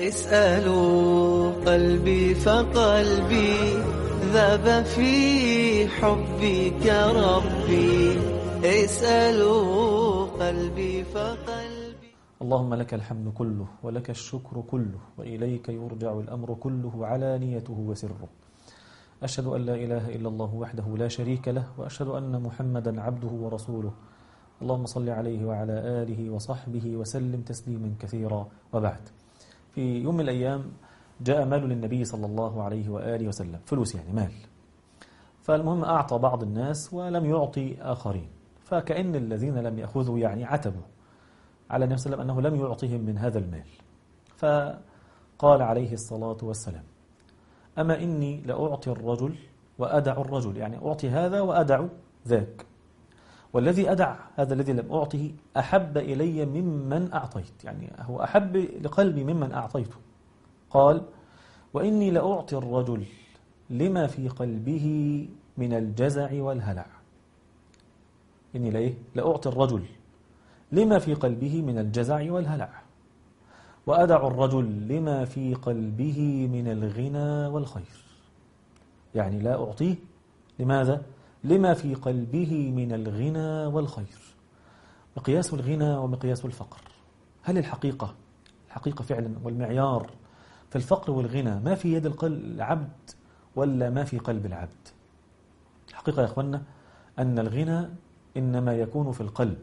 اسألوا قلبي فقلبي ذاب في حبك ربي اسألوا قلبي فقلبي اللهم لك الحمد كله ولك الشكر كله وإليك يرجع الأمر كله علانيته وسره أشهد أن لا إله إلا الله وحده لا شريك له وأشهد أن محمدا عبده ورسوله اللهم صل عليه وعلى آله وصحبه وسلم تسليما كثيرا وبعد في يوم من الأيام جاء مال للنبي صلى الله عليه وآله وسلم فلوس يعني مال فالمهم أعطى بعض الناس ولم يعطي آخرين فكأن الذين لم يأخذوا يعني عتبوا على النبي صلى الله عليه وسلم أنه لم يعطيهم من هذا المال فقال عليه الصلاة والسلام أما إني لأعطي الرجل وأدع الرجل يعني أعطي هذا وأدع ذاك والذي أدع هذا الذي لم أعطه أحب إلي ممن أعطيت يعني هو أحب لقلبي ممن أعطيته قال وإني لأعطي الرجل لما في قلبه من الجزع والهلع إني لإيه لأعطي الرجل لما في قلبه من الجزع والهلع وأدع الرجل لما في قلبه من الغنى والخير يعني لا أعطيه لماذا؟ لما في قلبه من الغنى والخير مقياس الغنى ومقياس الفقر هل الحقيقة الحقيقة فعلا والمعيار في الفقر والغنى ما في يد العبد ولا ما في قلب العبد الحقيقة يا أخوانا أن الغنى إنما يكون في القلب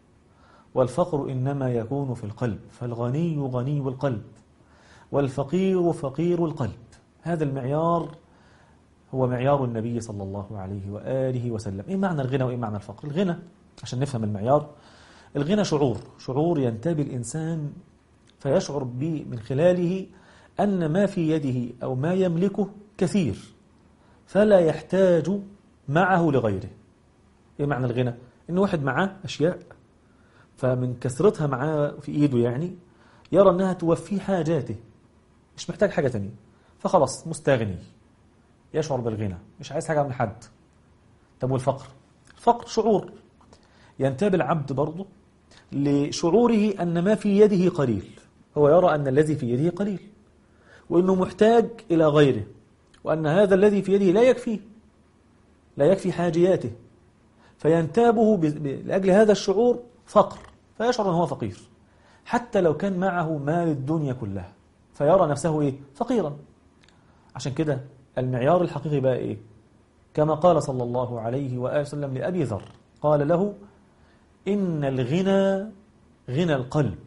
والفقر إنما يكون في القلب فالغني غني القلب والفقير فقير القلب هذا المعيار هو معيار النبي صلى الله عليه وآله وسلم إيه معنى الغنى وإيه معنى الفقر الغنى عشان نفهم المعيار الغنى شعور شعور ينتابي الإنسان فيشعر به من خلاله أن ما في يده أو ما يملكه كثير فلا يحتاج معه لغيره إيه معنى الغنى إن واحد معاه أشياء فمن كثرتها معاه في إيده يعني يرى أنها توفي حاجاته مش محتاج حاجة تانية فخلاص مستغني يشعر بالغنى مش عايز حاجة من حد طب والفقر الفقر شعور ينتاب العبد برضه لشعوره أن ما في يده قليل هو يرى أن الذي في يده قليل وأنه محتاج إلى غيره وأن هذا الذي في يده لا يكفيه لا يكفي حاجياته فينتابه لأجل هذا الشعور فقر فيشعر أنه هو فقير حتى لو كان معه مال الدنيا كلها فيرى نفسه إيه؟ فقيرا عشان كده المعيار الحقيقي بقى إيه؟ كما قال صلى الله عليه وآله وسلم لأبي ذر قال له إن الغنى غنى القلب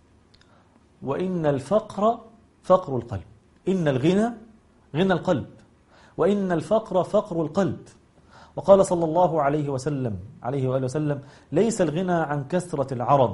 وإن الفقر فقر القلب إن الغنى غنى القلب وإن الفقر فقر القلب وقال صلى الله عليه وسلم عليه وآله وسلم ليس الغنى عن كثرة العرض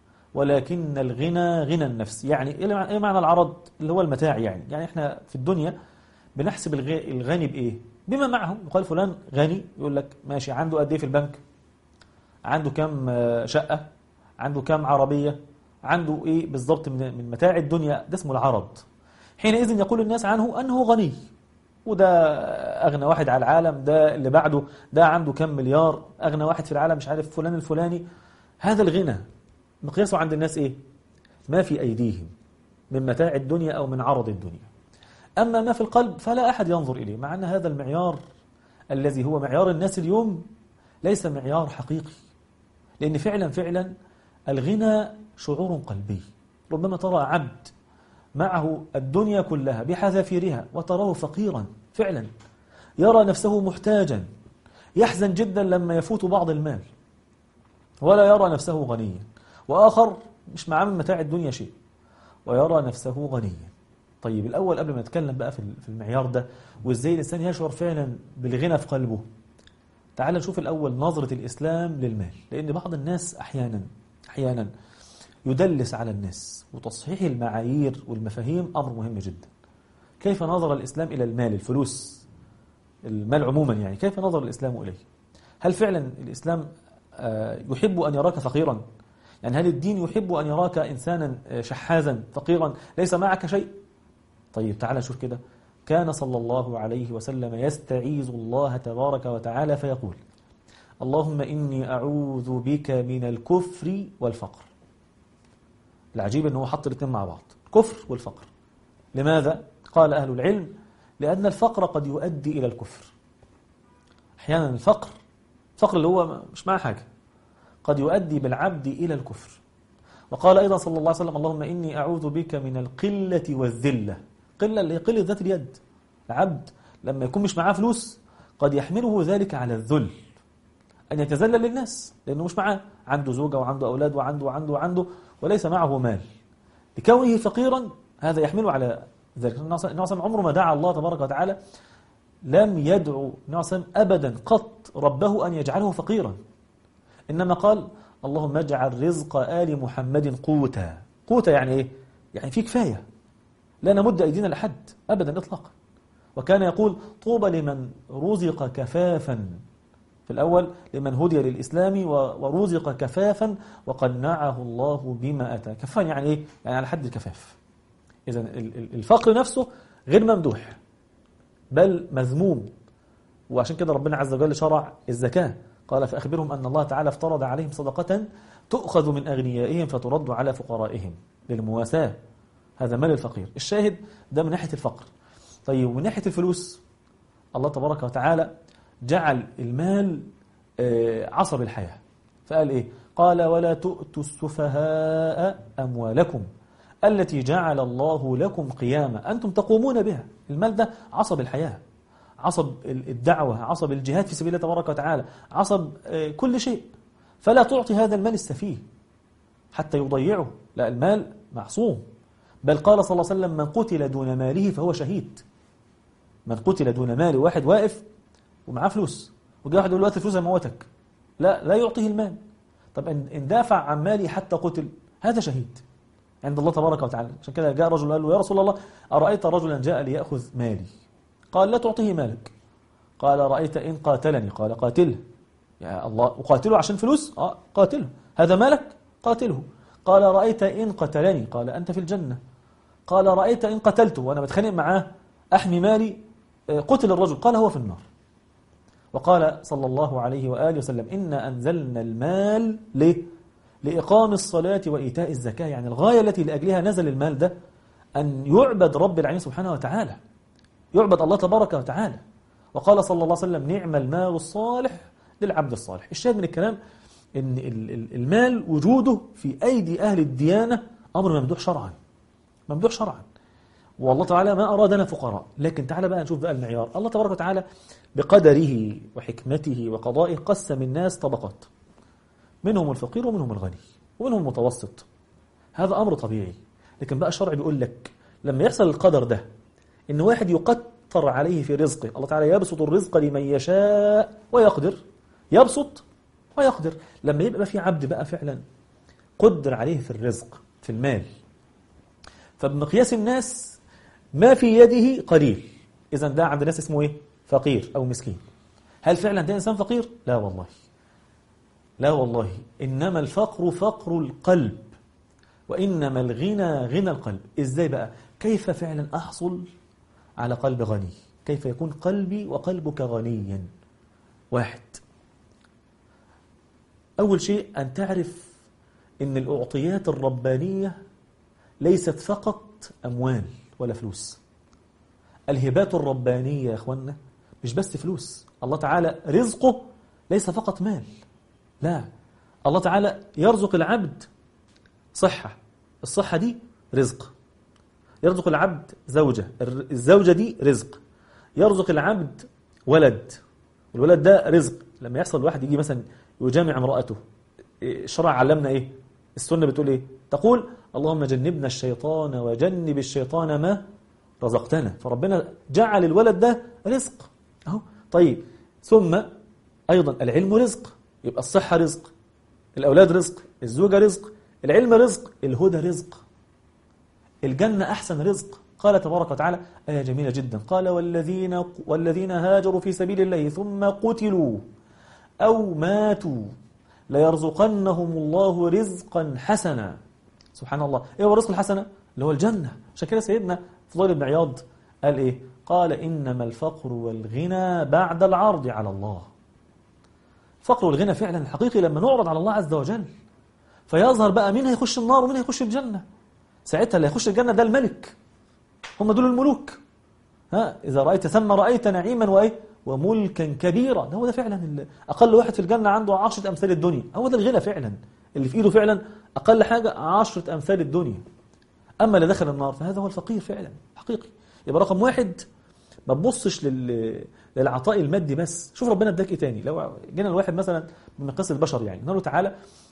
ولكن الغنى غنى النفس يعني إيه معنى العرض اللي هو المتاع يعني يعني إحنا في الدنيا بنحسب الغني بإيه بما معه يقال فلان غني يقول لك ماشي عنده قد إيه في البنك عنده كم شقة عنده كم عربية عنده إيه بالضبط من متاع الدنيا ده اسمه العرض حينئذ يقول الناس عنه أنه غني وده أغنى واحد على العالم ده اللي بعده ده عنده كم مليار أغنى واحد في العالم مش عارف فلان الفلاني هذا الغنى مقياسه عند الناس إيه ما في أيديهم من متاع الدنيا أو من عرض الدنيا أما ما في القلب فلا أحد ينظر إليه مع أن هذا المعيار الذي هو معيار الناس اليوم ليس معيار حقيقي لأن فعلا فعلا الغنى شعور قلبي ربما ترى عبد معه الدنيا كلها بحذافيرها وتراه فقيرا فعلا يرى نفسه محتاجا يحزن جدا لما يفوت بعض المال ولا يرى نفسه غنيا وآخر مش معاه من متاع الدنيا شيء ويرى نفسه غنيا طيب الأول قبل ما نتكلم بقى في المعيار ده وإزاي الإنسان يشعر فعلا بالغنى في قلبه تعال نشوف الأول نظرة الإسلام للمال لأن بعض الناس أحيانا أحيانا يدلس على الناس وتصحيح المعايير والمفاهيم أمر مهم جدا كيف نظر الإسلام إلى المال الفلوس المال عموما يعني كيف نظر الإسلام إليه هل فعلا الإسلام يحب أن يراك فقيرا يعني هل الدين يحب أن يراك إنسانا شحاذا فقيرا ليس معك شيء طيب تعال نشوف كده كان صلى الله عليه وسلم يستعيذ الله تبارك وتعالى فيقول اللهم إني أعوذ بك من الكفر والفقر العجيب أنه حط الاثنين مع بعض الكفر والفقر لماذا؟ قال أهل العلم لأن الفقر قد يؤدي إلى الكفر أحيانا الفقر الفقر اللي هو مش معاه حاجة قد يؤدي بالعبد إلى الكفر وقال أيضا صلى الله عليه وسلم اللهم إني أعوذ بك من القلة والذلة قلة اللي هي قلة ذات اليد العبد لما يكون مش معاه فلوس قد يحمله ذلك على الذل أن يتذلل للناس لأنه مش معاه عنده زوجة وعنده أولاد وعنده وعنده وعنده وليس معه مال لكونه فقيرا هذا يحمله على ذلك النبي صلى الله عليه وسلم عمره ما دعا الله تبارك وتعالى لم يدعو النبي صلى الله عليه وسلم أبدا قط ربه أن يجعله فقيرا إنما قال اللهم اجعل رزق آل محمد قوتا قوتا يعني إيه؟ يعني في كفاية لا نمد أيدينا لحد أبدا إطلاقا وكان يقول طوبى لمن رزق كفافا في الأول لمن هدي للإسلام ورزق كفافا وقنعه الله بما أتى كفافا يعني إيه؟ يعني على حد الكفاف إذا الفقر نفسه غير ممدوح بل مذموم وعشان كده ربنا عز وجل شرع الزكاة قال فأخبرهم أن الله تعالى افترض عليهم صدقة تؤخذ من أغنيائهم فترد على فقرائهم للمواساة هذا مال الفقير الشاهد ده من ناحية الفقر طيب من ناحية الفلوس الله تبارك وتعالى جعل المال عصب الحياة فقال إيه قال ولا تؤتوا السفهاء أموالكم التي جعل الله لكم قياما أنتم تقومون بها المال ده عصب الحياة عصب الدعوة عصب الجهاد في سبيل الله تبارك وتعالى عصب كل شيء فلا تعطي هذا المال السفيه حتى يضيعه لا المال معصوم بل قال صلى الله عليه وسلم من قتل دون ماله فهو شهيد من قتل دون ماله واحد واقف ومعاه فلوس وجاء واحد يقول له الفلوس موتك لا لا يعطيه المال طب ان دافع عن مالي حتى قتل هذا شهيد عند الله تبارك وتعالى عشان كده جاء رجل قال له يا رسول الله أرأيت رجلا جاء ليأخذ مالي قال لا تعطيه مالك قال رأيت إن قاتلني قال قاتله يا الله أقاتله عشان فلوس آه قاتله هذا مالك قاتله قال رأيت إن قتلني قال أنت في الجنة قال رأيت إن قتلته وأنا بتخانق معاه أحمي مالي قتل الرجل قال هو في النار وقال صلى الله عليه وآله وسلم إنا أنزلنا المال ليه؟ لإقام الصلاة وإيتاء الزكاة يعني الغاية التي لأجلها نزل المال ده أن يعبد رب العالمين سبحانه وتعالى يعبد الله تبارك وتعالى وقال صلى الله عليه وسلم نعم المال الصالح للعبد الصالح الشاهد من الكلام أن المال وجوده في أيدي أهل الديانة أمر ممدوح شرعا ممدوح شرعا والله تعالى ما أرادنا فقراء لكن تعالى بقى نشوف بقى المعيار الله تبارك وتعالى بقدره وحكمته وقضائه قسم الناس طبقات منهم الفقير ومنهم الغني ومنهم المتوسط هذا أمر طبيعي لكن بقى الشرع بيقول لك لما يحصل القدر ده إن واحد يقتر عليه في رزقه الله تعالى يبسط الرزق لمن يشاء ويقدر يبسط ويقدر لما يبقى في عبد بقى فعلا قدر عليه في الرزق في المال فبمقياس الناس ما في يده قليل إذا ده عند الناس اسمه إيه؟ فقير أو مسكين هل فعلا ده إنسان فقير؟ لا والله لا والله إنما الفقر فقر القلب وإنما الغنى غنى القلب إزاي بقى؟ كيف فعلا أحصل على قلب غني كيف يكون قلبي وقلبك غنيا واحد أول شيء أن تعرف أن الأعطيات الربانية ليست فقط أموال ولا فلوس الهبات الربانية يا أخوانا مش بس فلوس الله تعالى رزقه ليس فقط مال لا الله تعالى يرزق العبد صحة الصحة دي رزق يرزق العبد زوجة الزوجة دي رزق يرزق العبد ولد الولد ده رزق لما يحصل الواحد يجي مثلا يجامع امرأته الشرع علمنا ايه السنة بتقول ايه تقول اللهم جنبنا الشيطان وجنب الشيطان ما رزقتنا فربنا جعل الولد ده رزق اهو طيب ثم ايضا العلم رزق يبقى الصحة رزق الاولاد رزق الزوجة رزق العلم رزق الهدى رزق الجنة أحسن رزق قال تبارك وتعالى آية جميلة جدا قال والذين, والذين هاجروا في سبيل الله ثم قتلوا أو ماتوا ليرزقنهم الله رزقا حسنا سبحان الله إيه هو الرزق الحسنة اللي هو الجنة عشان كده سيدنا فضيل بن عياض قال إيه قال إنما الفقر والغنى بعد العرض على الله الفقر والغنى فعلا الحقيقي لما نعرض على الله عز وجل فيظهر بقى مين هيخش النار ومين هيخش الجنة ساعتها اللي هيخش الجنة ده الملك هم دول الملوك ها إذا رأيت ثم رأيت نعيما وإيه وملكا كبيرا ده هو ده فعلا ال- أقل واحد في الجنة عنده عشرة أمثال الدنيا هو ده الغنى فعلا اللي في إيده فعلا أقل حاجة عشرة أمثال الدنيا أما اللي دخل النار فهذا هو الفقير فعلا حقيقي يبقى رقم واحد ما تبصش لل... للعطاء المادي بس شوف ربنا اداك ايه تاني لو جينا الواحد مثلا بمقياس البشر يعني نقول له تعالى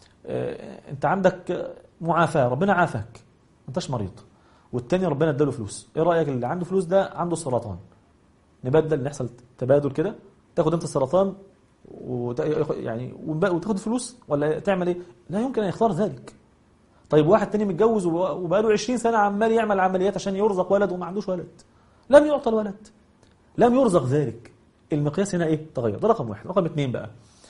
آه، انت عندك آه، معافاه ربنا عافاك ما انتش مريض والتاني ربنا اداله فلوس ايه رايك اللي عنده فلوس ده عنده سرطان نبدل نحصل تبادل كده تاخد انت السرطان وت... يعني وب- وتاخد فلوس ولا تعمل ايه لا يمكن ان يختار ذلك طيب واحد تاني متجوز وب- وبقاله 20 سنه عمال يعمل عمليات عشان يرزق ولد وما عندوش ولد لم يعطى الولد لم يرزق ذلك المقياس هنا ايه تغير ده رقم واحد رقم اثنين بقى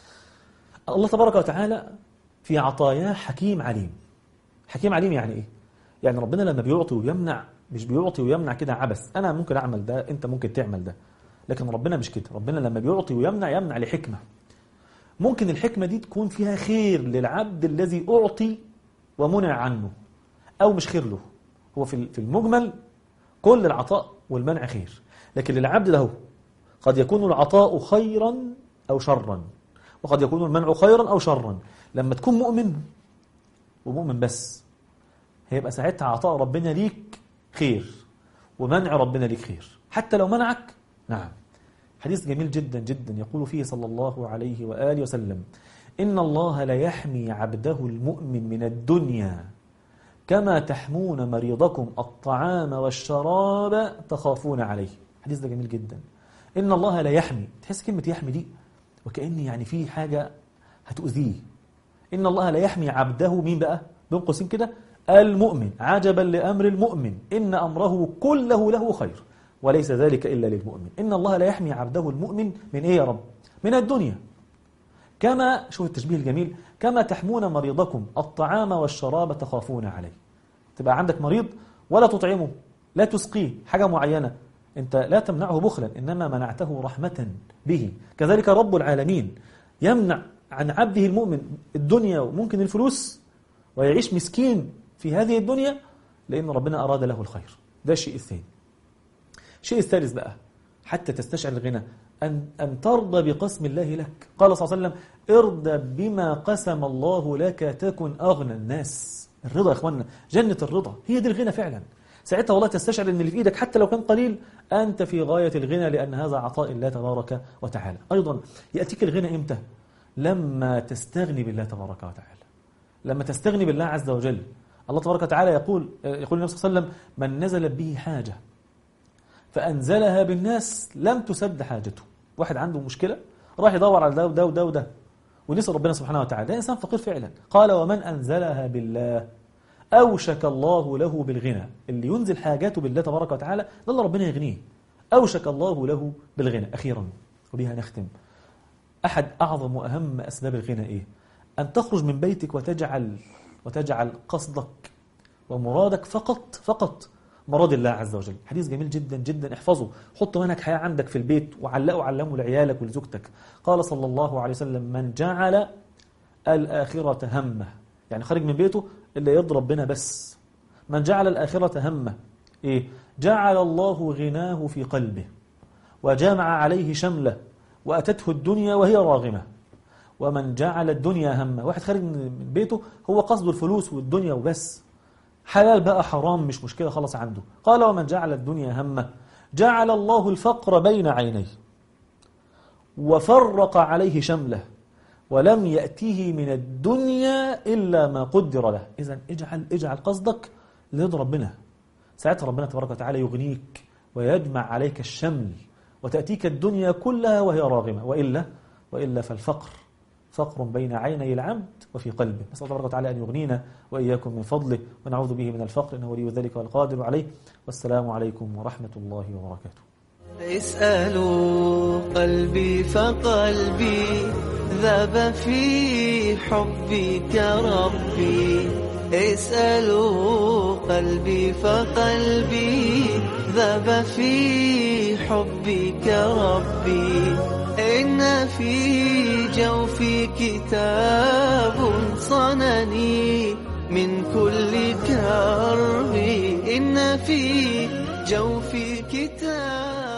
الله تبارك وتعالى في عطاياه حكيم عليم حكيم عليم يعني ايه يعني ربنا لما بيعطي ويمنع مش بيعطي ويمنع كده عبث انا ممكن اعمل ده انت ممكن تعمل ده لكن ربنا مش كده ربنا لما بيعطي ويمنع يمنع لحكمه ممكن الحكمه دي تكون فيها خير للعبد الذي اعطي ومنع عنه او مش خير له هو في في المجمل كل العطاء والمنع خير لكن للعبد له قد يكون العطاء خيرا أو شرا وقد يكون المنع خيرا أو شرا لما تكون مؤمن ومؤمن بس هيبقى ساعتها عطاء ربنا ليك خير ومنع ربنا ليك خير حتى لو منعك نعم حديث جميل جدا جدا يقول فيه صلى الله عليه وآله وسلم إن الله لا يحمي عبده المؤمن من الدنيا كما تحمون مريضكم الطعام والشراب تخافون عليه الحديث ده جميل جدا إن الله لا يحمي تحس كلمة يحمي دي وكأن يعني في حاجة هتؤذيه إن الله لا يحمي عبده مين بقى بين قوسين كده المؤمن عجبا لأمر المؤمن إن أمره كله له خير وليس ذلك إلا للمؤمن إن الله لا يحمي عبده المؤمن من إيه يا رب من الدنيا كما شوف التشبيه الجميل كما تحمون مريضكم الطعام والشراب تخافون عليه تبقى عندك مريض ولا تطعمه لا تسقيه حاجة معينة أنت لا تمنعه بخلا إنما منعته رحمة به كذلك رب العالمين يمنع عن عبده المؤمن الدنيا وممكن الفلوس ويعيش مسكين في هذه الدنيا لأن ربنا أراد له الخير ده الشيء الثاني الشيء الثالث بقى حتى تستشعر الغنى أن, أن ترضى بقسم الله لك قال صلى الله عليه وسلم ارضى بما قسم الله لك تكن أغنى الناس الرضا يا إخواننا جنة الرضا هي دي الغنى فعلا ساعتها والله تستشعر أن اللي في إيدك حتى لو كان قليل أنت في غاية الغنى لأن هذا عطاء الله تبارك وتعالى أيضا يأتيك الغنى إمتى لما تستغني بالله تبارك وتعالى لما تستغني بالله عز وجل الله تبارك وتعالى يقول يقول النبي صلى الله عليه وسلم من نزلت به حاجة فأنزلها بالناس لم تسد حاجته واحد عنده مشكلة راح يدور على ده وده وده وده ونسأل ربنا سبحانه وتعالى ده إنسان فقير فعلا قال ومن أنزلها بالله أوشك الله له بالغنى اللي ينزل حاجاته بالله تبارك وتعالى ده اللي ربنا يغنيه أوشك الله له بالغنى أخيرا وبها نختم أحد أعظم وأهم أسباب الغنى إيه أن تخرج من بيتك وتجعل وتجعل قصدك ومرادك فقط فقط مراد الله عز وجل حديث جميل جدا جدا احفظه حط منهج حياة عندك في البيت وعلقه علمه لعيالك ولزوجتك قال صلى الله عليه وسلم من جعل الآخرة همه يعني خارج من بيته إلا يرضي ربنا بس من جعل الآخرة همه إيه؟ جعل الله غناه في قلبه وجامع عليه شمله وأتته الدنيا وهي راغمة ومن جعل الدنيا همه واحد خارج من بيته هو قصده الفلوس والدنيا وبس حلال بقى حرام مش مشكلة خلاص عنده قال ومن جعل الدنيا همه جعل الله الفقر بين عينيه وفرق عليه شمله ولم يأتيه من الدنيا إلا ما قدر له إذا اجعل, اجعل قصدك لرضا ربنا ساعتها ربنا تبارك وتعالى يغنيك ويجمع عليك الشمل وتأتيك الدنيا كلها وهي راغمة وإلا وإلا فالفقر فقر بين عيني العبد وفي قلبه نسأل الله تبارك وتعالى أن يغنينا وإياكم من فضله ونعوذ به من الفقر إنه ولي ذلك والقادر عليه والسلام عليكم ورحمة الله وبركاته اسألوا قلبي فقلبي ذاب في حبك ربي اسألوا قلبي فقلبي ذاب في حبك ربي إن في جوفي كتاب صنني من كل كرب إن في جوفي كتاب